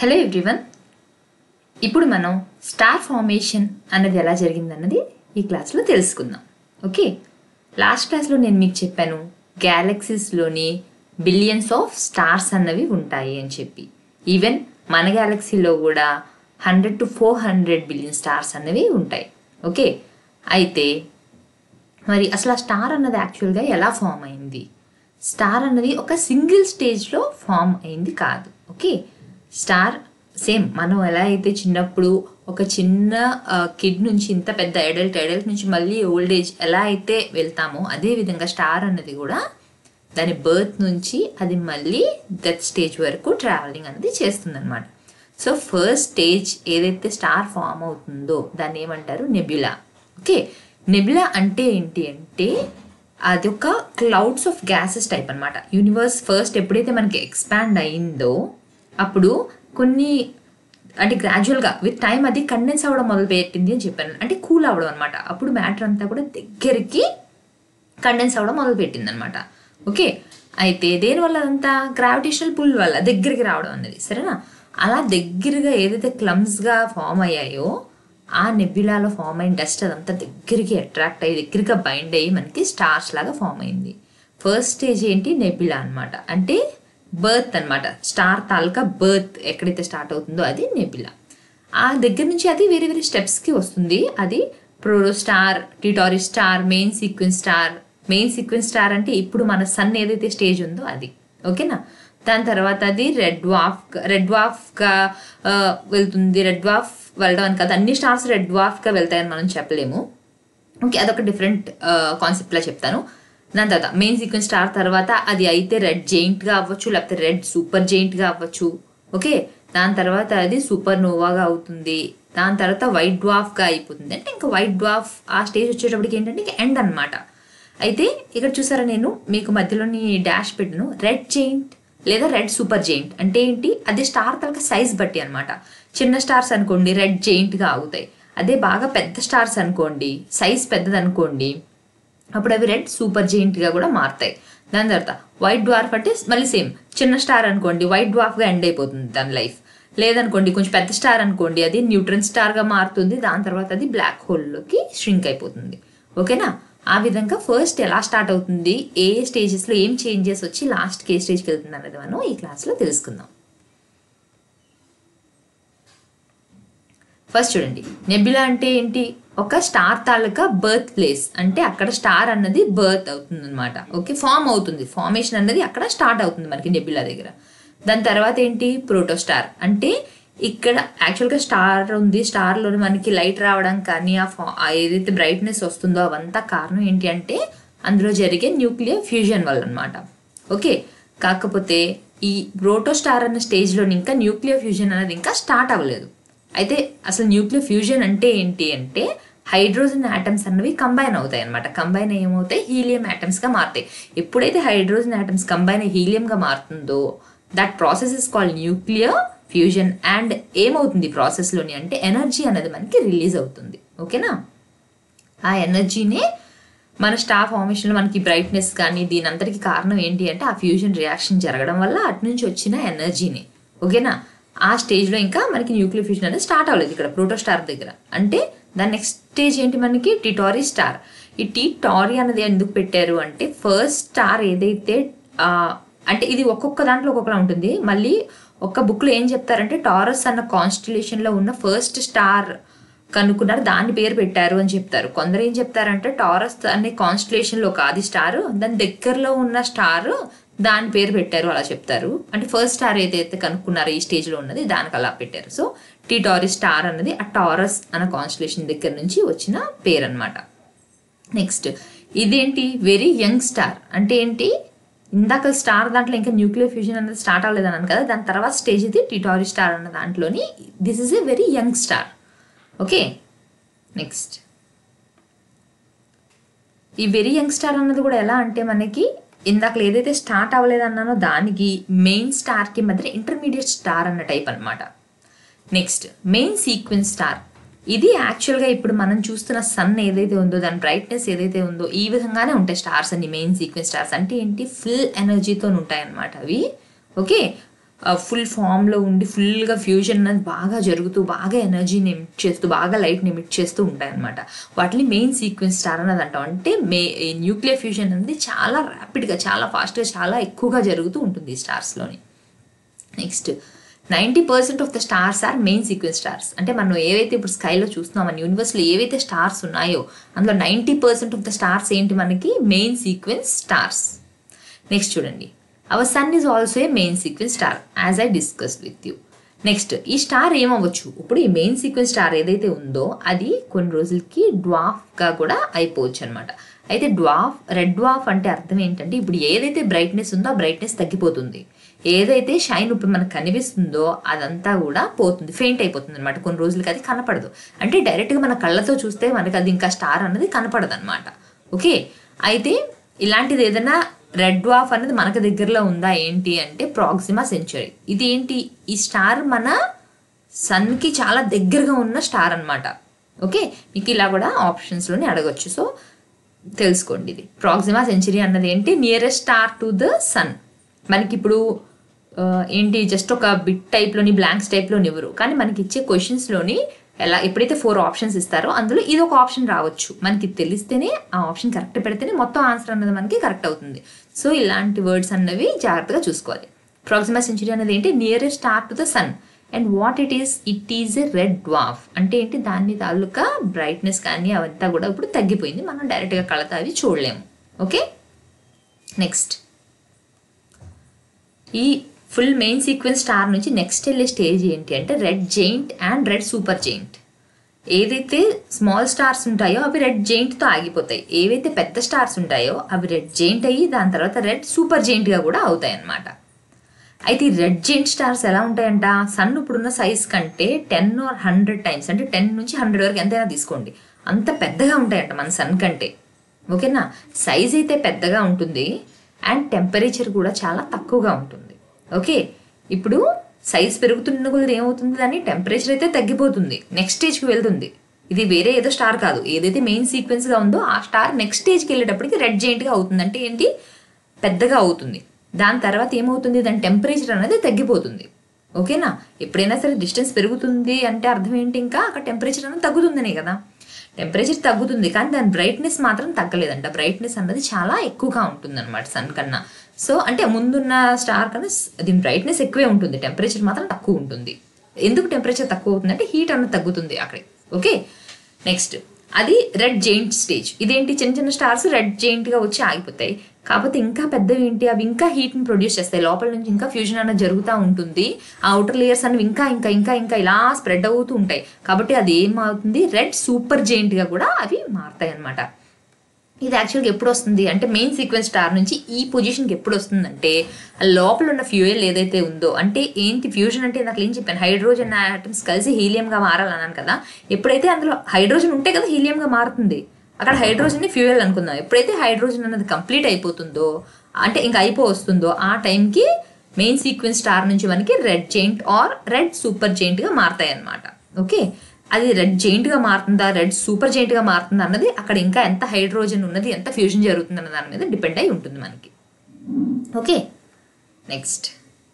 hello everyone ఇప్పుడు మనం star formation అన్నది ఎలా జరిగిందన్నది ఈ క్లాస్లో తెలుసుకుందాం ఓకే లాస్ట్ క్లాస్లో నేను మీకు చెప్పాను గ్యాలక్సీస్లోని బిలియన్స్ ఆఫ్ స్టార్స్ అన్నవి ఉంటాయి అని చెప్పి ఈవెన్ మన గ్యాలక్సీలో కూడా hundred to four hundred billion stars అన్నవి ఉంటాయి ఓకే అయితే మరి అసలు ఆ స్టార్ అన్నది యాక్చువల్గా ఎలా ఫామ్ అయింది స్టార్ అన్నది ఒక సింగిల్ స్టేజ్లో ఫామ్ అయింది కాదు ఓకే స్టార్ సేమ్ మనం ఎలా అయితే చిన్నప్పుడు ఒక చిన్న కిడ్ నుంచి ఇంత పెద్ద అడల్ట్ అడల్ట్ నుంచి మళ్ళీ ఓల్డ్ ఏజ్ ఎలా అయితే వెళ్తామో అదే విధంగా స్టార్ అన్నది కూడా దాని బర్త్ నుంచి అది మళ్ళీ డెత్ స్టేజ్ వరకు ట్రావెలింగ్ అనేది చేస్తుందన్నమాట సో ఫస్ట్ స్టేజ్ ఏదైతే స్టార్ ఫామ్ అవుతుందో దాన్ని ఏమంటారు నెబ్యులా ఓకే నెబ్యులా అంటే ఏంటి అంటే అది ఒక క్లౌడ్స్ ఆఫ్ గ్యాసెస్ టైప్ అనమాట యూనివర్స్ ఫస్ట్ ఎప్పుడైతే మనకి ఎక్స్పాండ్ అయిందో అప్పుడు కొన్ని అంటే గ్రాడ్యువల్గా విత్ టైం అది కండెన్స్ అవ్వడం మొదలుపెట్టింది అని చెప్పాను అంటే కూల్ అవ్వడం అనమాట అప్పుడు మ్యాటర్ అంతా కూడా దగ్గరికి కండెన్స్ అవ్వడం మొదలుపెట్టింది అనమాట ఓకే అయితే దేనివల్ల అదంతా గ్రావిటేషనల్ పుల్ వల్ల దగ్గరికి రావడం అనేది సరేనా అలా దగ్గరగా ఏదైతే క్లమ్స్గా ఫామ్ అయ్యాయో ఆ నెబ్యులాలో ఫామ్ అయిన డస్ట్ అదంతా దగ్గరికి అట్రాక్ట్ అయ్యి దగ్గరగా బైండ్ అయ్యి మనకి స్టార్స్ లాగా ఫామ్ అయింది ఫస్ట్ స్టేజ్ ఏంటి నెబ్యులా అనమాట అంటే బర్త్ అనమాట స్టార్ తాలూకా బర్త్ ఎక్కడైతే స్టార్ట్ అవుతుందో అది నెబ్యులా ఆ దగ్గర నుంచి అది వేరే వేరే స్టెప్స్కి వస్తుంది అది proto star T Tauri star main sequence star main sequence star అంటే ఇప్పుడు మన సన్ ఏదైతే స్టేజ్ ఉందో అది ఓకేనా దాని తర్వాత అది రెడ్ వాఫ్ రెడ్ వాఫ్గా వెళ్తుంది రెడ్ వాఫ్ వెళ్ళడం అని కాదు అన్ని స్టార్స్ రెడ్ వాఫ్గా వెళ్తాయని మనం చెప్పలేము ఓకే అదొక డిఫరెంట్ కాన్సెప్ట్లా చెప్తాను దాని తర్వాత మెయిన్ సీక్వెన్స్ స్టార్ తర్వాత అది అయితే రెడ్ జెయింట్గా అవ్వచ్చు లేకపోతే రెడ్ సూపర్ జెయింట్గా అవ్వచ్చు ఓకే దాని తర్వాత అది సూపర్ నోవాగా అవుతుంది దాని తర్వాత వైట్ డ్వాఫ్గా అయిపోతుంది అంటే ఇంకా వైట్ డ్వాఫ్ ఆ స్టేజ్ వచ్చేటప్పటికి ఏంటంటే ఇంకా ఎండ్ అనమాట అయితే ఇక్కడ చూసారా నేను మీకు మధ్యలోని డాష్ పెట్టాను రెడ్ జెయింట్ లేదా రెడ్ సూపర్ జెయింట్ అంటే ఏంటి అది స్టార్ తలక సైజ్ బట్టి అనమాట చిన్న స్టార్స్ అనుకోండి రెడ్ జెయింట్గా ఆగుతాయి అదే బాగా పెద్ద స్టార్స్ అనుకోండి సైజ్ పెద్దది అనుకోండి అప్పుడు అవి రెడ్ సూపర్ జెయింట్గా కూడా మారుతాయి దాని తర్వాత వైట్ డ్వార్ఫ్ అంటే మళ్ళీ సేమ్ చిన్న స్టార్ అనుకోండి వైట్ డ్వార్ఫ్గా ఎండ్ అయిపోతుంది దాని లైఫ్ లేదనుకోండి కొంచెం పెద్ద స్టార్ అనుకోండి అది న్యూట్రన్ స్టార్గా మారుతుంది దాని తర్వాత అది బ్లాక్ హోల్లోకి ష్రింక్ అయిపోతుంది ఓకేనా ఆ విధంగా ఫస్ట్ ఎలా స్టార్ట్ అవుతుంది ఏ స్టేజెస్లో ఏం చేంజెస్ వచ్చి లాస్ట్కి ఏ స్టేజ్కి వెళ్తుంది అన్నది మనం ఈ క్లాస్లో తెలుసుకుందాం ఫస్ట్ చూడండి నెబ్యులా అంటే ఏంటి ఒక స్టార్ తాలూకా బర్త్ ప్లేస్ అంటే అక్కడ స్టార్ అన్నది బర్త్ అవుతుంది అనమాట ఓకే ఫామ్ అవుతుంది ఫార్మేషన్ అన్నది అక్కడ స్టార్ట్ అవుతుంది మనకి నెబ్యులా దగ్గర దాని తర్వాత ఏంటి ప్రోటోస్టార్ అంటే ఇక్కడ యాక్చువల్గా స్టార్ ఉంది స్టార్లో మనకి లైట్ రావడం కానీ ఆ ఫా ఏదైతే బ్రైట్నెస్ వస్తుందో అవంతా కారణం ఏంటి అంటే అందులో జరిగే న్యూక్లియర్ ఫ్యూజన్ వల్ల అనమాట ఓకే కాకపోతే ఈ ప్రోటోస్టార్ అన్న స్టేజ్లో ఇంకా న్యూక్లియర్ ఫ్యూజన్ అనేది ఇంకా స్టార్ట్ అవ్వలేదు అయితే అసలు న్యూక్లియర్ ఫ్యూజన్ అంటే ఏంటి అంటే హైడ్రోజన్ యాటమ్స్ అన్నవి కంబైన్ అవుతాయి అనమాట కంబైన్ ఏమవుతాయి హీలియం యాటమ్స్గా మారుతాయి ఎప్పుడైతే హైడ్రోజన్ యాటమ్స్ కంబైన్ హీలియంగా మారుతుందో that process is called nuclear fusion and ఏమవుతుంది ప్రాసెస్లోని అంటే ఎనర్జీ అనేది మనకి రిలీజ్ అవుతుంది ఓకేనా ఆ ఎనర్జీనే మన స్టార్ ఫార్మేషన్లో మనకి బ్రైట్నెస్ కానీ దీని అంతటికి కారణం ఏంటి అంటే ఆ ఫ్యూజన్ రియాక్షన్ జరగడం వల్ల అటు నుంచి వచ్చిన ఎనర్జీని ఓకేనా ఆ స్టేజ్లో ఇంకా మనకి న్యూక్లియర్ ఫ్యూజన్ అనేది స్టార్ట్ అవ్వలేదు ఇక్కడ ప్రోటో స్టార్ దగ్గర అంటే దాని నెక్స్ట్ స్టేజ్ ఏంటి మనకి టిటారీ స్టార్ ఈ టీ టారీ అనేది ఎందుకు పెట్టారు అంటే ఫస్ట్ స్టార్ ఏదైతే అంటే ఇది ఒక్కొక్క దాంట్లో ఒక్కొక్కలా ఉంటుంది మళ్ళీ ఒక్క బుక్లో ఏం చెప్తారంటే టారస్ అన్న కాన్స్టిలేషన్లో ఉన్న ఫస్ట్ స్టార్ కనుక్కున్నారు దాని పేరు పెట్టారు అని చెప్తారు కొందరు ఏం చెప్తారంటే టారస్ అనే కాన్స్టిలేషన్లో ఒక ఆది స్టార్ దాని దగ్గరలో ఉన్న స్టార్ దాని పేరు పెట్టారు అలా చెప్తారు అంటే ఫస్ట్ స్టార్ ఏదైతే కనుక్కున్నారో ఈ స్టేజ్లో ఉన్నది దానికి అలా పెట్టారు సో టీ టారీ స్టార్ అన్నది ఆ టారస్ అన్న కాన్స్టిలేషన్ దగ్గర నుంచి వచ్చిన పేరు అనమాట నెక్స్ట్ ఇదేంటి వెరీ యంగ్ స్టార్ అంటే ఏంటి ఇందాక స్టార్ దాంట్లో ఇంకా న్యూక్లియర్ ఫ్యూజన్ అనేది స్టార్ట్ అవ్వలేదు అన్నాను కదా దాని తర్వాత స్టేజ్ ఇది టిటారీ స్టార్ అన్న దాంట్లోని this is a very young star okay next ఈ వెరీ యంగ్ స్టార్ అన్నది కూడా ఎలా అంటే మనకి ఇందాక ఏదైతే స్టార్ట్ అవ్వలేదు అన్నానో దానికి మెయిన్ స్టార్కి మధ్య ఇంటర్మీడియట్ స్టార్ అన్న టైప్ అనమాట నెక్స్ట్ మెయిన్ సీక్వెన్స్ స్టార్ ఇది యాక్చువల్గా ఇప్పుడు మనం చూస్తున్న సన్ ఏదైతే ఉందో దాని బ్రైట్నెస్ ఏదైతే ఉందో ఈ విధంగానే ఉంటాయి స్టార్స్ అన్ని మెయిన్ సీక్వెన్స్ స్టార్స్ అంటే ఏంటి ఫుల్ ఎనర్జీతో ఉంటాయి అన్నమాట అవి ఓకే ఫుల్ ఫామ్లో ఉండి ఫుల్గా ఫ్యూజన్ అనేది బాగా జరుగుతూ బాగా ఎనర్జీని ఎమిట్ చేస్తూ బాగా లైట్ని ఎమిట్ చేస్తూ ఉంటాయి అనమాట వాటిని మెయిన్ సీక్వెన్స్ స్టార్ అనేది అంటాం అంటే మే న్యూక్లియర్ ఫ్యూజన్ అనేది చాలా ర్యాపిడ్గా చాలా ఫాస్ట్గా చాలా ఎక్కువగా జరుగుతూ ఉంటుంది ఈ స్టార్స్లోని next ninety percent of the stars are main sequence stars అంటే మనం ఏవైతే ఇప్పుడు స్కైలో చూస్తున్నాం మన యూనివర్స్లో ఏవైతే స్టార్స్ ఉన్నాయో అందులో ninety percent of the stars ఏంటి మనకి మెయిన్ సీక్వెన్స్ స్టార్స్ నెక్స్ట్ చూడండి our sun is also a main sequence star as I discuss with you next ఈ స్టార్ ఏమవ్వచ్చు ఇప్పుడు ఈ మెయిన్ సీక్వెన్స్ స్టార్ ఏదైతే ఉందో అది కొన్ని రోజులకి డ్వాఫ్గా కూడా అయిపోవచ్చు అనమాట అయితే డ్వాఫ్ రెడ్ డ్వాఫ్ అంటే అర్థం ఏంటంటే ఇప్పుడు ఏదైతే బ్రైట్నెస్ ఉందో ఆ బ్రైట్నెస్ తగ్గిపోతుంది ఏదైతే షైన్ ఇప్పుడు మనకు కనిపిస్తుందో అదంతా కూడా పోతుంది ఫెయింట్ అయిపోతుంది అనమాట కొన్ని రోజులకి అది కనపడదు అంటే డైరెక్ట్గా మన కళ్ళతో చూస్తే మనకి అది ఇంకా స్టార్ అన్నది కనపడదు అనమాట ఓకే అయితే ఇలాంటిది ఏదైనా రెడ్ డ్వాఫ్ అనేది మనకు దగ్గరలో ఉందా ఏంటి అంటే ప్రాక్సిమా సెంచురీ ఇది ఏంటి ఈ స్టార్ మన సన్కి చాలా దగ్గరగా ఉన్న స్టార్ అన్నమాట ఓకే మీకు ఇలా కూడా ఆప్షన్స్లోనే అడగొచ్చు సో తెలుసుకోండి ఇది ప్రాక్సిమా సెంచురీ అన్నది ఏంటి nearest star to the sun మనకి ఇప్పుడు ఆ, ఏంటి జస్ట్ ఒక బిట్ టైప్లోని బ్లాంక్స్ టైప్లోని ఇవ్వరు కానీ మనకి ఇచ్చే క్వశ్చన్స్లోని ఎలా ఎప్పుడైతే ఫోర్ ఆప్షన్స్ ఇస్తారో అందులో ఇది ఒక ఆప్షన్ రావచ్చు మనకి తెలిస్తేనే ఆ ఆప్షన్ కరెక్ట్ పెడితేనే మొత్తం ఆన్సర్ అన్నది మనకి కరెక్ట్ అవుతుంది సో ఇలాంటి వర్డ్స్ అన్నవి జాగ్రత్తగా చూసుకోవాలి ప్రాక్సిమా సెంచురీ అనేది ఏంటి nearest star to the sun and what it is it is a red dwarf అంటే ఏంటి దాని తాలూకా బ్రైట్నెస్ కానీ అవంతా కూడా ఇప్పుడు తగ్గిపోయింది మనం డైరెక్ట్గా కళ్ళతో అవి చూడలేము ఓకే నెక్స్ట్ ఈ ఫుల్ మెయిన్ సీక్వెన్స్ స్టార్ నుంచి నెక్స్ట్ వెళ్ళే స్టేజ్ ఏంటి అంటే red giant and red super giant ఏదైతే స్మాల్ స్టార్స్ ఉంటాయో అవి రెడ్ జెయింట్తో ఆగిపోతాయి ఏవైతే పెద్ద స్టార్స్ ఉంటాయో అవి రెడ్ జెయింట్ అయ్యి దాని తర్వాత రెడ్ సూపర్ జెయింట్గా కూడా అవుతాయి అన్నమాట అయితే ఈ రెడ్ జెయింట్ స్టార్స్ ఎలా ఉంటాయంట సన్ ఇప్పుడున్న సైజ్ కంటే టెన్ ఆర్ హండ్రెడ్ టైమ్స్ అంటే టెన్ నుంచి హండ్రెడ్ వరకు ఎంతైనా తీసుకోండి అంత పెద్దగా ఉంటాయంట మన సన్ కంటే ఓకేనా సైజ్ అయితే పెద్దగా ఉంటుంది అండ్ టెంపరేచర్ కూడా చాలా తక్కువగా ఉంటుంది ఓకే ఇప్పుడు సైజ్ పెరుగుతున్న కొద్ది ఏమవుతుంది దాని టెంపరేచర్ అయితే తగ్గిపోతుంది నెక్స్ట్ స్టేజ్కి వెళ్తుంది ఇది వేరే ఏదో స్టార్ కాదు ఏదైతే మెయిన్ సీక్వెన్స్గా ఉందో ఆ స్టార్ నెక్స్ట్ స్టేజ్కి వెళ్ళేటప్పటికి రెడ్ జెయింట్గా అవుతుంది అంటే ఏంటి పెద్దగా అవుతుంది దాని తర్వాత ఏమవుతుంది దాని టెంపరేచర్ అనేది తగ్గిపోతుంది ఓకేనా ఎప్పుడైనా సరే డిస్టెన్స్ పెరుగుతుంది అంటే అర్థం ఏంటి ఇంకా అక్కడ టెంపరేచర్ అనేది తగ్గుతుందనే కదా టెంపరేచర్ తగ్గుతుంది కానీ దాని బ్రైట్నెస్ మాత్రం తగ్గలేదంట బ్రైట్నెస్ అన్నది చాలా ఎక్కువగా ఉంటుంది అనమాట సన్ కన్నా సో అంటే ముందున్న స్టార్ కన్నా స్- దీని బ్రైట్నెస్ ఎక్కువే ఉంటుంది టెంపరేచర్ మాత్రం తక్కువ ఉంటుంది ఎందుకు టెంపరేచర్ తక్కువ అవుతుంది అంటే హీట్ అన్నది తగ్గుతుంది అక్కడ ఓకే నెక్స్ట్ అది రెడ్ జెయింట్ స్టేజ్ ఇదేంటి చిన్న చిన్న స్టార్స్ రెడ్ జెయింట్ గా వచ్చి ఆగిపోతాయి కాకపోతే ఇంకా పెద్దవి ఏంటి అవి ఇంకా హీట్ ని ప్రొడ్యూస్ చేస్తాయి లోపల నుంచి ఇంకా ఫ్యూజన్ అనేది జరుగుతూ ఉంటుంది ఆ అవుటర్ లేయర్స్ అనేవి ఇంకా ఇంకా ఇంకా ఇంకా ఇలా స్ప్రెడ్ అవుతూ ఉంటాయి కాబట్టి అది ఏమవుతుంది రెడ్ సూపర్ జెయింట్ గా కూడా అవి మారుతాయి అన్నమాట ఇది యాక్చువల్గా ఎప్పుడు వస్తుంది అంటే మెయిన్ సీక్వెన్స్ స్టార్ నుంచి ఈ పొజిషన్కి ఎప్పుడు వస్తుందంటే ఆ లోపల ఉన్న ఫ్యూయల్ ఏదైతే ఉందో అంటే ఏంటి ఫ్యూజన్ అంటే నాకు ఏం చెప్పాను హైడ్రోజన్ ఆటమ్స్ కలిసి హీలియంగా మారాలన్నాను కదా ఎప్పుడైతే అందులో హైడ్రోజన్ ఉంటే కదా హీలియంగా మారుతుంది అక్కడ హైడ్రోజన్ని ఫ్యూయల్ అనుకుందాం ఎప్పుడైతే హైడ్రోజన్ అనేది కంప్లీట్ అయిపోతుందో అంటే ఇంకా అయిపో వస్తుందో ఆ టైంకి మెయిన్ సీక్వెన్స్ స్టార్ నుంచి మనకి red giant or red super జెయింట్గా మారుతాయి అన్నమాట ఓకే అది రెడ్ జెయింట్గా మారుతుందా రెడ్ సూపర్ జెయింట్గా మారుతుందా అన్నది అక్కడ ఇంకా ఎంత హైడ్రోజన్ ఉన్నది ఎంత ఫ్యూజన్ జరుగుతుంది అన్న దాని మీద డిపెండ్ అయి ఉంటుంది మనకి ఓకే నెక్స్ట్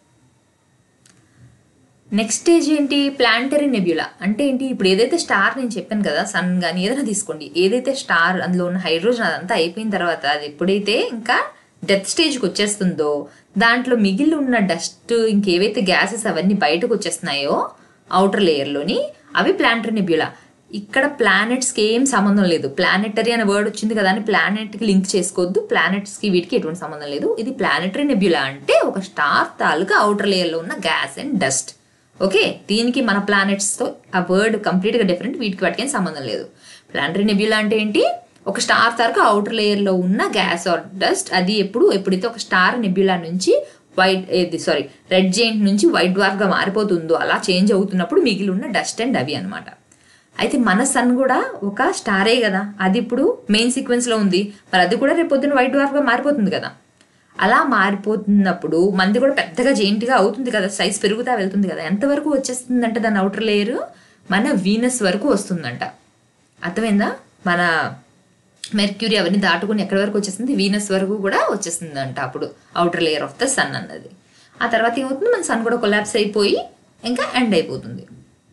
నెక్స్ట్ స్టేజ్ ఏంటి ప్లాంటరీ నెబ్యులా అంటే ఏంటి ఇప్పుడు ఏదైతే స్టార్ నేను చెప్పాను కదా సన్ కానీ ఏదైనా తీసుకోండి ఏదైతే స్టార్ అందులో ఉన్న హైడ్రోజన్ అదంతా అయిపోయిన తర్వాత అది ఎప్పుడైతే ఇంకా డెత్ స్టేజ్కి వచ్చేస్తుందో దాంట్లో మిగిలి ఉన్న డస్ట్ ఇంకేవైతే గ్యాసెస్ అవన్నీ బయటకు వచ్చేస్తున్నాయో అవుటర్ లేయర్లోని అవి ప్లాంటరీ నెబ్యులా ఇక్కడ ప్లానెట్స్కి ఏం సంబంధం లేదు ప్లానెటరీ అనే వర్డ్ వచ్చింది కదా అని ప్లానెట్కి లింక్ చేసుకోవద్దు ప్లానెట్స్కి వీటికి ఎటువంటి సంబంధం లేదు ఇది ప్లానెటరీ నెబ్యులా అంటే ఒక స్టార్ తాలూకా అవుటర్ లేయర్లో ఉన్న గ్యాస్ అండ్ డస్ట్ ఓకే దీనికి మన ప్లానెట్స్తో ఆ వర్డ్ కంప్లీట్గా డిఫరెంట్ వీటికి వాటికి ఏం సంబంధం లేదు ప్లానటరీ నెబ్యులా అంటే ఏంటి ఒక స్టార్ తాలూకా అవుటర్ లేయర్లో ఉన్న గ్యాస్ ఆర్ డస్ట్ అది ఎప్పుడు ఎప్పుడైతే ఒక స్టార్ నెబ్యులా నుంచి వైట్ ఏది సారీ రెడ్ జెయింట్ నుంచి వైట్ డ్వార్ఫ్గా మారిపోతుందో అలా చేంజ్ అవుతున్నప్పుడు మిగిలి ఉన్న డస్ట్ అండ్ అవి అనమాట అయితే మన సన్ కూడా ఒక స్టారే కదా అది ఇప్పుడు మెయిన్ సీక్వెన్స్లో ఉంది మరి అది కూడా రేపు పొద్దున్న వైట్ డ్వార్ఫ్గా మారిపోతుంది కదా అలా మారిపోతున్నప్పుడు మంది కూడా పెద్దగా జెయింట్గా అవుతుంది కదా సైజ్ పెరుగుతా వెళ్తుంది కదా ఎంతవరకు వచ్చేస్తుందంట దాని అవుటర్ లేయర్ మన వీనస్ వరకు వస్తుందంట అర్థమైందా మన మెర్క్యూరీ అవన్నీ దాటుకుని ఎక్కడి వరకు వచ్చేస్తుంది వీనస్ వరకు కూడా వచ్చేస్తుందంట అప్పుడు outer layer of the sun అన్నది ఆ తర్వాత ఏమవుతుంది మన సన్ కూడా కొలాప్స్ అయిపోయి ఇంకా ఎండ్ అయిపోతుంది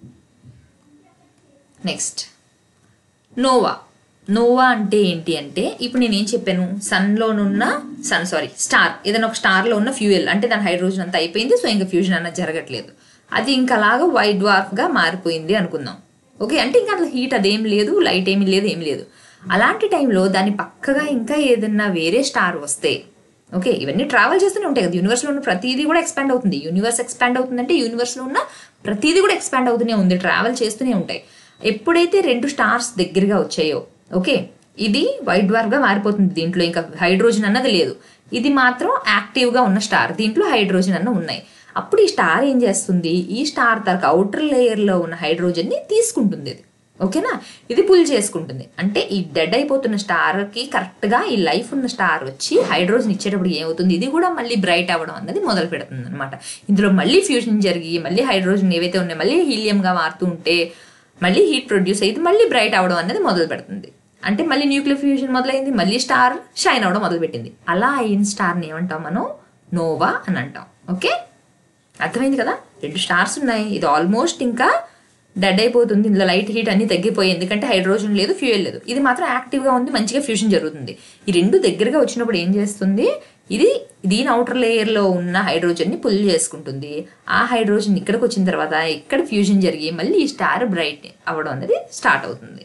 నెక్స్ట్ నోవా నోవా అంటే ఏంటి అంటే ఇప్పుడు నేను ఏం చెప్పాను సన్లోనున్న సన్ సారీ స్టార్ ఏదైనా ఒక స్టార్లో ఉన్న ఫ్యూయల్ అంటే దాని హైడ్రోజన్ అంతా అయిపోయింది సో ఇంకా ఫ్యూజన్ అన్నది జరగట్లేదు అది ఇంకా అలాగా వైట్ డ్వార్ఫ్గా మారిపోయింది అనుకుందాం ఓకే అంటే ఇంకా అట్లా హీట్ అదేం లేదు లైట్ ఏమీ లేదు ఏమీ లేదు అలాంటి టైంలో దాని పక్కగా ఇంకా ఏదన్నా వేరే స్టార్ వస్తే ఓకే ఇవన్నీ ట్రావెల్ చేస్తూనే ఉంటాయి కదా యూనివర్స్లో ఉన్న ప్రతిదీ కూడా ఎక్స్పాండ్ అవుతుంది యూనివర్స్ ఎక్స్పాండ్ అవుతుందంటే యూనివర్స్లో ఉన్న ప్రతిదీ కూడా ఎక్స్పాండ్ అవుతూనే ఉంది ట్రావెల్ చేస్తూనే ఉంటాయి ఎప్పుడైతే రెండు స్టార్స్ దగ్గరగా వచ్చాయో ఓకే ఇది వైట్ డ్వార్ఫ్గా మారిపోతుంది దీంట్లో ఇంకా హైడ్రోజన్ అన్నది లేదు ఇది మాత్రం యాక్టివ్గా ఉన్న స్టార్ దీంట్లో హైడ్రోజన్ అన్న ఉన్నాయి అప్పుడు ఈ స్టార్ ఏం చేస్తుంది ఈ స్టార్ తరకు అవుటర్ లేయర్లో ఉన్న హైడ్రోజన్ని తీసుకుంటుంది ఇది ఓకేనా ఇది పుల్ చేసుకుంటుంది అంటే ఈ డెడ్ అయిపోతున్న స్టార్కి కరెక్ట్గా ఈ లైఫ్ ఉన్న స్టార్ వచ్చి హైడ్రోజన్ ఇచ్చేటప్పుడు ఏమవుతుంది ఇది కూడా మళ్ళీ బ్రైట్ అవ్వడం అన్నది మొదలు పెడుతుంది అనమాట ఇందులో మళ్ళీ ఫ్యూజన్ జరిగి మళ్ళీ హైడ్రోజన్ ఏవైతే ఉన్నాయో మళ్ళీ హీలియంగా మారుతూ ఉంటే మళ్ళీ హీట్ ప్రొడ్యూస్ అయితే మళ్ళీ బ్రైట్ అవ్వడం అనేది మొదలు పెడుతుంది అంటే మళ్ళీ న్యూక్లియర్ ఫ్యూజన్ మొదలైంది మళ్ళీ స్టార్ షైన్ అవ్వడం మొదలుపెట్టింది అలా అయిన స్టార్ని ఏమంటాం మనం నోవా అని అంటాం ఓకే అర్థమైంది కదా రెండు స్టార్స్ ఉన్నాయి ఇది ఆల్మోస్ట్ ఇంకా డెడ్ అయిపోతుంది ఇందులో లైట్ హీట్ అన్ని తగ్గిపోయి ఎందుకంటే హైడ్రోజన్ లేదు ఫ్యూయల్ లేదు ఇది మాత్రం యాక్టివ్గా ఉంది మంచిగా ఫ్యూజన్ జరుగుతుంది ఈ రెండు దగ్గరగా వచ్చినప్పుడు ఏం చేస్తుంది ఇది దీని అవుటర్ లేయర్లో ఉన్న హైడ్రోజన్ని పుల్ చేసుకుంటుంది ఆ హైడ్రోజన్ ఇక్కడికి వచ్చిన తర్వాత ఇక్కడ ఫ్యూజన్ జరిగి మళ్ళీ ఈ స్టార్ బ్రైట్ అవ్వడం అనేది స్టార్ట్ అవుతుంది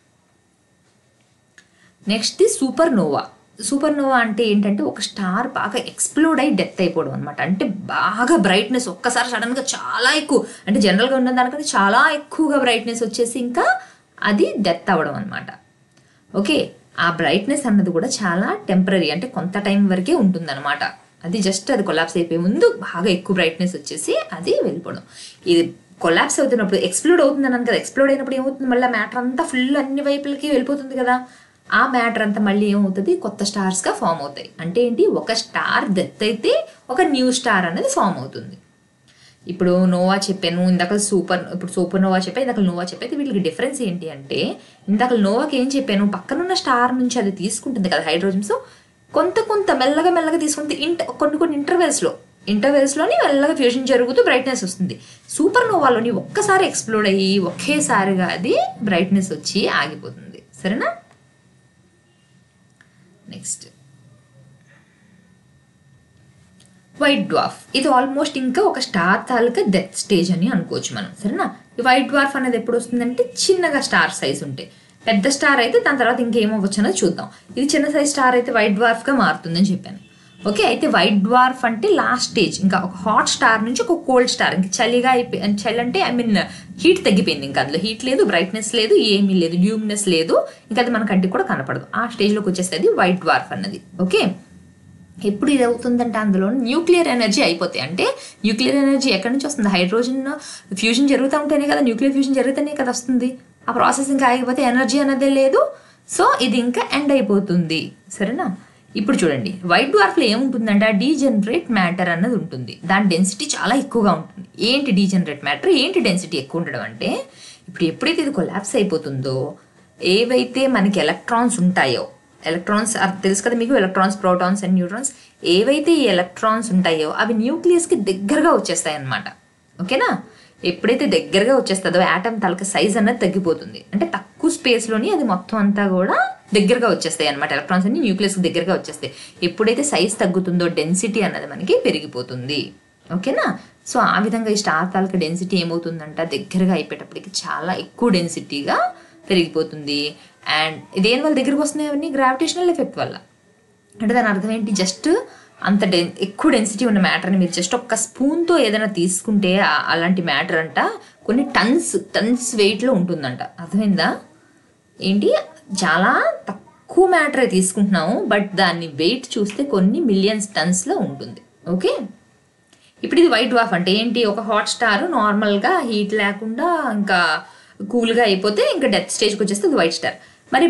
next the supernova supernova అంటే ఏంటంటే ఒక స్టార్ బాగా ఎక్స్ప్లోడ్ అయి డెత్ అయిపోవడం అనమాట అంటే బాగా బ్రైట్నెస్ ఒక్కసారి సడన్గా చాలా ఎక్కువ అంటే జనరల్గా ఉన్న దానికంటే చాలా ఎక్కువగా బ్రైట్నెస్ వచ్చేసి ఇంకా అది డెత్ అవ్వడం అనమాట ఓకే ఆ బ్రైట్నెస్ అన్నది కూడా చాలా టెంపరీ అంటే కొంత టైం వరకే ఉంటుందన్నమాట అది జస్ట్ అది కొలాప్స్ అయిపోయే ముందు బాగా ఎక్కువ బ్రైట్నెస్ వచ్చేసి అది వెళ్ళిపోవడం ఇది కొలాప్స్ అవుతున్నప్పుడు ఎక్స్ప్లోడ్ అవుతుంది అన్నాను కదా ఎక్స్ప్లోడ్ అయినప్పుడు ఏమవుతుంది మళ్ళీ మ్యాటర్ అంతా ఫుల్ అన్ని వైపులకి వెళ్ళిపోతుంది కదా ఆ మ్యాటర్ అంతా మళ్ళీ ఏమవుతుంది కొత్త స్టార్స్గా ఫామ్ అవుతాయి అంటే ఏంటి ఒక స్టార్ డెత్ అయితే ఒక న్యూ స్టార్ అనేది ఫామ్ అవుతుంది ఇప్పుడు నోవా చెప్పాను ఇందాక సూపర్ ఇప్పుడు సూపర్ నోవా చెప్పా ఇందాక నోవా చెప్పైతే వీళ్ళకి డిఫరెన్స్ ఏంటి అంటే ఇందాక నోవాకి ఏం చెప్పాను పక్కనున్న స్టార్ నుంచి అది తీసుకుంటుంది కదా హైడ్రోజన్స్ కొంత కొంత మెల్లగా మెల్లగా తీసుకుంటే ఇంట కొన్ని కొన్ని ఇంటర్వెల్స్లో ఇంటర్వెల్స్లోని మెల్లగా ఫ్యూజన్ జరుగుతూ బ్రైట్నెస్ వస్తుంది సూపర్ నోవాలోని ఒక్కసారి ఎక్స్ప్లోడ్ అయ్యి ఒకేసారిగా అది బ్రైట్నెస్ వచ్చి ఆగిపోతుంది సరేనా నెక్స్ట్ వైట్ డ్వార్ఫ్ ఇది ఆల్మోస్ట్ ఇంకా ఒక స్టార్ తాలూకా డెత్ స్టేజ్ అని అనుకోవచ్చు మనం సరేనా ఈ వైట్ డ్వార్ఫ్ అనేది ఎప్పుడు వస్తుందంటే చిన్నగా స్టార్ సైజ్ ఉంటాయి పెద్ద స్టార్ అయితే దాని తర్వాత ఇంకేమవ్వచ్చు అనేది చూద్దాం ఇది చిన్న సైజ్ స్టార్ అయితే వైట్ డ్వార్ఫ్గా మారుతుందని చెప్పాను ఓకే అయితే వైట్ డ్వార్ఫ్ అంటే లాస్ట్ స్టేజ్ ఇంకా ఒక హాట్ స్టార్ నుంచి ఒక కోల్డ్ స్టార్ ఇంకా చలిగా అయిపోయి చలి అంటే ఐ మీన్ హీట్ తగ్గిపోయింది ఇంకా అందులో హీట్ లేదు బ్రైట్నెస్ లేదు ఏమీ లేదు ల్యూమినెస్ లేదు ఇంకా అది మన కంటికి కూడా కనపడదు ఆ స్టేజ్లోకి వచ్చేస్తుంది వైట్ డ్వార్ఫ్ అన్నది ఓకే ఎప్పుడు ఇది అవుతుందంటే అందులో న్యూక్లియర్ ఎనర్జీ అయిపోతాయి అంటే న్యూక్లియర్ ఎనర్జీ ఎక్కడి నుంచి వస్తుంది హైడ్రోజన్ ఫ్యూజన్ జరుగుతూ ఉంటేనే కదా న్యూక్లియర్ ఫ్యూజన్ జరుగుతూనే కదా వస్తుంది ఆ ప్రాసెస్ ఇంకా ఆగిపోతే ఎనర్జీ అన్నదే లేదు సో ఇది ఇంకా ఎండ్ అయిపోతుంది సరేనా ఇప్పుడు చూడండి వైట్ డ్వార్ఫ్లో ఏముంటుందంటే ఆ డీజనరేట్ మ్యాటర్ అన్నది ఉంటుంది దాని డెన్సిటీ చాలా ఎక్కువగా ఉంటుంది ఏంటి డీజనరేట్ మ్యాటర్ ఏంటి డెన్సిటీ ఎక్కువ ఉండడం అంటే ఇప్పుడు ఎప్పుడైతే ఇది కొలాప్స్ అయిపోతుందో ఏవైతే మనకి ఎలక్ట్రాన్స్ ఉంటాయో ఎలక్ట్రాన్స్ అది తెలుసు కదా మీకు ఎలక్ట్రాన్స్ ప్రోటాన్స్ అండ్ న్యూట్రాన్స్ ఏవైతే ఈ ఎలక్ట్రాన్స్ ఉంటాయో అవి న్యూక్లియస్కి దగ్గరగా వచ్చేస్తాయి అన్నమాట ఓకేనా ఎప్పుడైతే దగ్గరగా వచ్చేస్తుందో యాటమ్ తలక సైజ్ అన్నది తగ్గిపోతుంది అంటే తక్కువ స్పేస్లోని అది మొత్తం అంతా కూడా దగ్గరగా వచ్చేస్తాయి అనమాట ఎలక్ట్రాన్స్ అన్ని న్యూక్లియస్కి దగ్గరగా వచ్చేస్తాయి ఎప్పుడైతే సైజ్ తగ్గుతుందో డెన్సిటీ అన్నది మనకి పెరిగిపోతుంది ఓకేనా సో ఆ విధంగా ఈ స్టార్ తాలూకా డెన్సిటీ ఏమవుతుందంట దగ్గరగా అయిపోయేటప్పటికి చాలా ఎక్కువ డెన్సిటీగా పెరిగిపోతుంది అండ్ దేని వల్ల దగ్గరికి వస్తున్నాయి అవన్నీ గ్రావిటేషనల్ ఎఫెక్ట్ వల్ల అంటే దాని అర్థం ఏంటి జస్ట్ అంత డెన్ ఎక్కువ డెన్సిటీ ఉన్న మ్యాటర్ని మీరు జస్ట్ ఒక్క స్పూన్తో ఏదైనా తీసుకుంటే ఆ- అలాంటి మ్యాటర్ అంట కొన్ని టన్స్ టన్స్ వెయిట్లో ఉంటుందంట అర్థమైందా ఏంటి చాలా తక్కువ మ్యాటరే తీసుకుంటున్నాము బట్ దాన్ని వెయిట్ చూస్తే కొన్ని మిలియన్స్ టన్స్లో ఉంటుంది ఓకే ఇప్పుడు ఇది వైట్ వాఫ్ అంటే ఏంటి ఒక హాట్ స్టార్ నార్మల్గా హీట్ లేకుండా ఇంకా కూల్గా అయిపోతే ఇంకా డెత్ స్టేజ్కి వచ్చేస్తే అది వైట్ స్టార్ మరి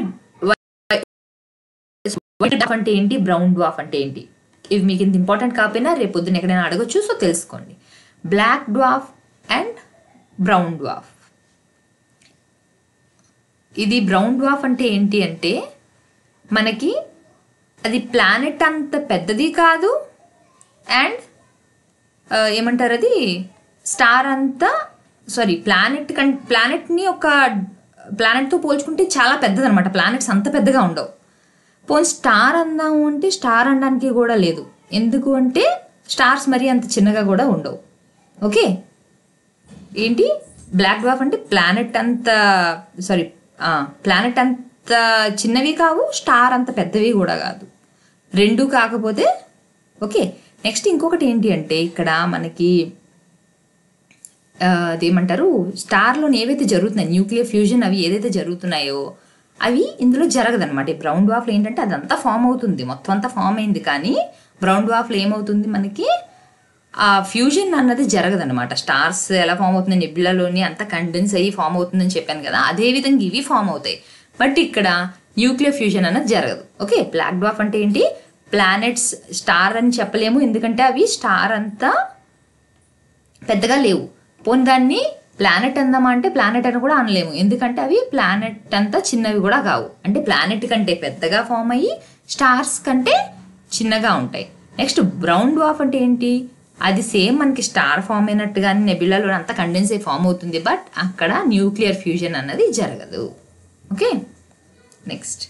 వైట్ డ్వాఫ్ అంటే ఏంటి బ్రౌన్ డ్వాఫ్ అంటే ఏంటి ఇవి మీకు ఇంత ఇంపార్టెంట్ కాకపోయినా రేపు పొద్దున్న ఎక్కడైనా అడగచ్చు సో తెలుసుకోండి black dwarf and brown dwarf ఇది బ్రౌన్ డ్వాఫ్ అంటే ఏంటి అంటే మనకి అది ప్లానెట్ అంత పెద్దది కాదు అండ్ ఆ, ఏమంటారు అది స్టార్ అంతా సారీ ప్లానెట్ కం ప్లానెట్ని ఒక ప్లానెట్తో పోల్చుకుంటే చాలా పెద్దదన్నమాట ప్లానెట్స్ అంత పెద్దగా ఉండవు పోనీ స్టార్ అందాము అంటే స్టార్ అనడానికి కూడా లేదు ఎందుకు అంటే స్టార్స్ మరీ అంత చిన్నగా కూడా ఉండవు ఓకే ఏంటి బ్లాక్ డ్వార్ఫ్ అంటే ప్లానెట్ అంత సారీ ప్లానెట్ అంత చిన్నవి కావు స్టార్ అంత పెద్దవి కూడా కాదు రెండు కాకపోతే ఓకే నెక్స్ట్ ఇంకొకటి ఏంటి అంటే ఇక్కడ మనకి ఆ, అదేమంటారు స్టార్లోని ఏవైతే జరుగుతున్నాయి న్యూక్లియర్ ఫ్యూజన్ అవి ఏదైతే జరుగుతున్నాయో అవి ఇందులో జరగదన్నమాట ఈ బ్రౌన్ డ్వాఫ్లో ఏంటంటే అదంతా ఫామ్ అవుతుంది మొత్తం అంతా ఫామ్ అయింది కానీ బ్రౌన్ డ్వాఫ్లో ఏమవుతుంది మనకి ఆ ఫ్యూజన్ అన్నది జరగదన్నమాట స్టార్స్ ఎలా ఫామ్ అవుతుంది నిబ్బిలలోని అంత కండెన్స్ అయ్యి ఫామ్ అవుతుందని చెప్పాను కదా అదే విధంగా ఇవి ఫామ్ అవుతాయి బట్ ఇక్కడ న్యూక్లియర్ ఫ్యూజన్ అన్నది జరగదు ఓకే బ్లాక్ డ్వాఫ్ అంటే ఏంటి ప్లానెట్స్ స్టార్ అని చెప్పలేము ఎందుకంటే అవి స్టార్ అంతా పెద్దగా లేవు పోనీ దాన్ని ప్లానెట్ అందామా అంటే ప్లానెట్ అని కూడా అనలేము ఎందుకంటే అవి ప్లానెట్ అంతా చిన్నవి కూడా కావు అంటే ప్లానెట్ కంటే పెద్దగా ఫామ్ అయ్యి స్టార్స్ కంటే చిన్నగా ఉంటాయి నెక్స్ట్ బ్రౌన్ డ్వాఫ్ అంటే ఏంటి అది సేమ్ మనకి స్టార్ ఫామ్ అయినట్టుగానే నెబిలాలో అంతా కండెన్స్ అయి ఫామ్ అవుతుంది బట్ అక్కడ న్యూక్లియర్ ఫ్యూజన్ అన్నది జరగదు ఓకే నెక్స్ట్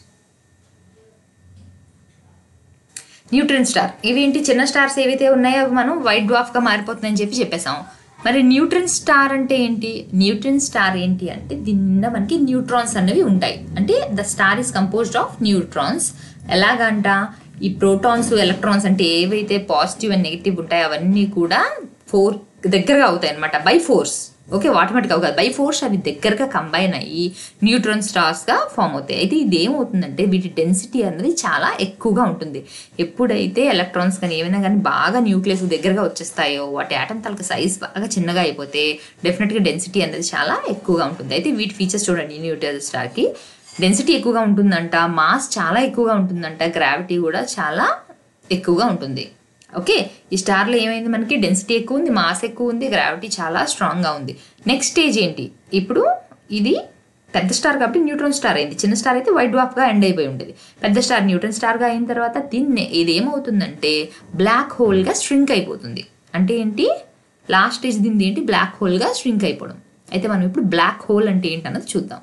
న్యూట్రన్ స్టార్ ఇవేంటి చిన్న స్టార్స్ ఏవైతే ఉన్నాయో అవి మనం వైట్ డ్వాఫ్గా మారిపోతుందని చెప్పి చెప్పేసాం మరి న్యూట్రన్ స్టార్ అంటే ఏంటి న్యూట్రన్ స్టార్ ఏంటి అంటే దీని నిండా మనకి న్యూట్రాన్స్ అనేవి ఉంటాయి అంటే the star is composed of neutrons ఎలాగంట ఈ ప్రోటాన్స్ ఎలక్ట్రాన్స్ అంటే ఏవైతే పాజిటివ్ అండ్ నెగిటివ్ ఉంటాయో అవన్నీ కూడా ఫోర్ దగ్గరగా అవుతాయి అనమాట బై ఫోర్స్ ఓకే ఆటోమేటిక్గా కాదు బై ఫోర్స్ అవి దగ్గరగా కంబైన్ అయ్యి న్యూట్రన్ స్టార్స్గా ఫామ్ అవుతాయి అయితే ఇది ఏమవుతుందంటే వీటి డెన్సిటీ అనేది చాలా ఎక్కువగా ఉంటుంది ఎప్పుడైతే ఎలక్ట్రాన్స్ కానీ ఏమైనా కానీ బాగా న్యూక్లియస్ దగ్గరగా వచ్చేస్తాయో వాటి ఆటం తలక సైజ్ బాగా చిన్నగా అయిపోతే డెఫినెట్గా డెన్సిటీ అనేది చాలా ఎక్కువగా ఉంటుంది అయితే వీటి ఫీచర్స్ చూడండి న్యూట్రన్ స్టార్కి డెన్సిటీ ఎక్కువగా ఉంటుందంట మాస్ చాలా ఎక్కువగా ఉంటుందంట గ్రావిటీ కూడా చాలా ఎక్కువగా ఉంటుంది ఓకే ఈ స్టార్లో ఏమైంది మనకి డెన్సిటీ ఎక్కువ ఉంది మాస్ ఎక్కువ ఉంది గ్రావిటీ చాలా స్ట్రాంగ్గా ఉంది నెక్స్ట్ స్టేజ్ ఏంటి ఇప్పుడు ఇది పెద్ద స్టార్ కాబట్టి న్యూట్రాన్ స్టార్ అయింది చిన్న స్టార్ అయితే వైట్ డ్వాఫ్గా ఎండ్ అయిపోయి ఉండేది పెద్ద స్టార్ న్యూట్రన్ స్టార్గా అయిన తర్వాత దీన్ని ఇది ఏమవుతుందంటే బ్లాక్ హోల్గా స్ట్రింక్ అయిపోతుంది అంటే ఏంటి లాస్ట్ స్టేజ్ దీనిది ఏంటి బ్లాక్ హోల్గా స్ట్రింక్ అయిపోవడం అయితే మనం ఇప్పుడు బ్లాక్ హోల్ అంటే ఏంటి అన్నది చూద్దాం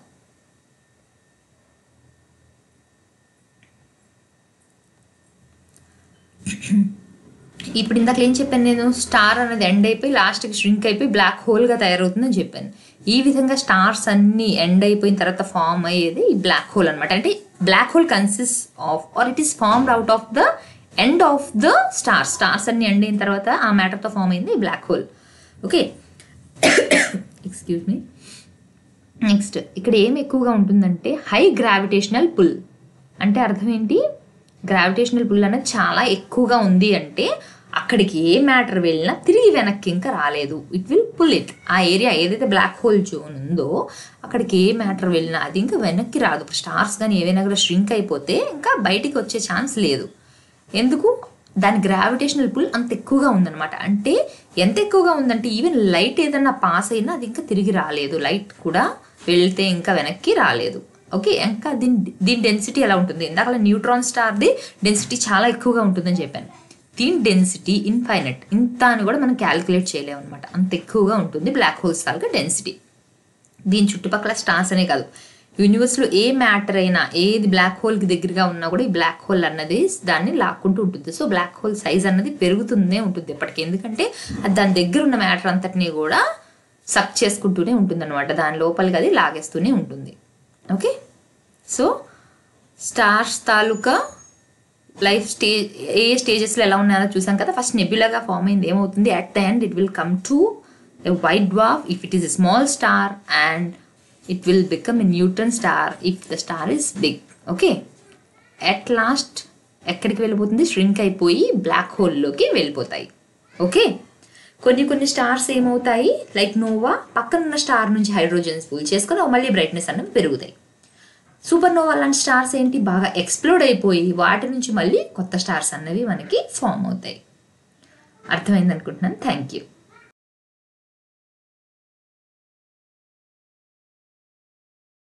ఇప్పుడు ఇందాక ఏం చెప్పాను నేను స్టార్ అనేది ఎండ్ అయిపోయి లాస్ట్కి స్ట్రింక్ అయిపోయి బ్లాక్ హోల్గా తయారవుతుందని చెప్పాను ఈ విధంగా స్టార్స్ అన్ని ఎండ్ అయిపోయిన తర్వాత ఫామ్ అయ్యేది ఈ బ్లాక్ హోల్ అనమాట అంటే black hole consist of or it is formed out of the end of the star stars అన్ని ఎండ్ అయిన తర్వాత ఆ మ్యాటర్తో ఫామ్ అయింది black hole okay excuse me next ఇక్కడ ఏం ఎక్కువగా ఉంటుందంటే హై గ్రావిటేషనల్ పుల్ అంటే అర్థం ఏంటి గ్రావిటేషనల్ పుల్ అనేది చాలా ఎక్కువగా ఉంది అంటే అక్కడికి ఏ మ్యాటర్ వెళ్ళినా తిరిగి వెనక్కి ఇంకా రాలేదు ఇట్ విల్ పుల్ ఇట్ ఆ ఏరియా ఏదైతే బ్లాక్ హోల్ జోన్ ఉందో అక్కడికి ఏ మ్యాటర్ వెళ్ళినా అది ఇంకా వెనక్కి రాదు ఇప్పుడు స్టార్స్ కానీ ఏవైనా కూడా స్ట్రింక్ అయిపోతే ఇంకా బయటికి వచ్చే ఛాన్స్ లేదు ఎందుకు దాని గ్రావిటేషనల్ పుల్ అంత ఎక్కువగా ఉందన్నమాట అంటే ఎంత ఎక్కువగా ఉందంటే ఈవెన్ లైట్ ఏదన్నా పాస్ అయినా అది ఇంకా తిరిగి రాలేదు లైట్ కూడా వెళ్తే ఇంకా వెనక్కి రాలేదు ఓకే ఇంకా దీని దీని డెన్సిటీ ఎలా ఉంటుంది ఇందాక న్యూట్రాన్ స్టార్ది డెన్సిటీ చాలా ఎక్కువగా ఉంటుందని చెప్పాను దీని డెన్సిటీ ఇన్ఫైనట్ ఇంత అని కూడా మనం క్యాలిక్యులేట్ చేయలేము అనమాట అంత ఎక్కువగా ఉంటుంది బ్లాక్ హోల్స్ తాలూకా డెన్సిటీ దీని చుట్టుపక్కల స్టార్స్ అనే కాదు యూనివర్స్లో ఏ మ్యాటర్ అయినా ఏది బ్లాక్ హోల్కి దగ్గరగా ఉన్నా కూడా ఈ బ్లాక్ హోల్ అన్నది దాన్ని లాక్కుంటూ ఉంటుంది సో బ్లాక్ హోల్ సైజ్ అన్నది పెరుగుతూనే ఉంటుంది ఎప్పటికీ ఎందుకంటే అది దాని దగ్గర ఉన్న మ్యాటర్ అంతటినీ కూడా సక్ చేసుకుంటూనే ఉంటుంది అనమాట దాని లోపలికి అది లాగేస్తూనే ఉంటుంది ఓకే సో స్టార్స్ తాలూకా లైఫ్ స్టేజ్ ఏ స్టేజెస్లో ఎలా ఉన్నాయో చూసాం కదా ఫస్ట్ నెబ్యులాగా ఫామ్ అయింది ఏమవుతుంది at the end it will come to a white dwarf if it is a small star and it will become a neutron star if the star is big okay at last ఎక్కడికి వెళ్ళిపోతుంది shrink అయిపోయి black హోల్లోకి వెళ్ళిపోతాయి okay కొన్ని కొన్ని stars ఏమవుతాయి like Noah పక్కన ఉన్న star నుంచి హైడ్రోజన్స్ పూల్ చేసుకొని మళ్ళీ బ్రైట్నెస్ అనేవి పెరుగుతాయి సూపర్ నోవా లాంటి స్టార్స్ ఏంటి బాగా ఎక్స్ప్లోడ్ అయిపోయి వాటి నుంచి మళ్ళీ కొత్త స్టార్స్ అన్నవి మనకి ఫామ్ అవుతాయి అర్థమైంది అనుకుంటున్నాను థ్యాంక్ యూ